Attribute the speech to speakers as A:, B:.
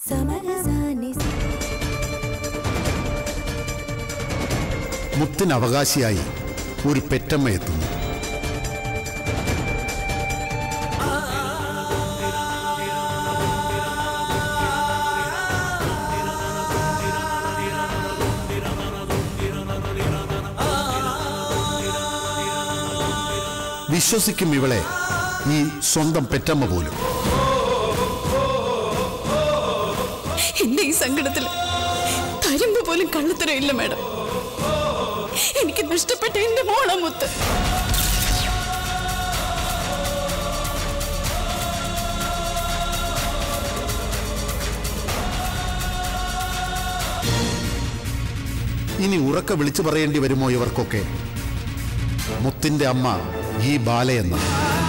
A: സമരസാനി
B: മുത്തിന് അവകാശിയായി ഒരു പെറ്റമ്മ എത്തുന്നു വിശ്വസിക്കും ഇവളെ ഈ സ്വന്തം പെറ്റമ്മ പോലും
C: എന്റെ ഈ സങ്കടത്തിൽ തരുമ്പ് പോലും കള്ളത്തരമില്ല മാഡം എനിക്ക് നഷ്ടപ്പെട്ട എന്റെ മോളെ മുത്ത്
B: ഇനി ഉറക്കെ വിളിച്ചു പറയേണ്ടി വരുമോ ഇവർക്കൊക്കെ മുത്തിന്റെ അമ്മ ഈ ബാലയെന്ന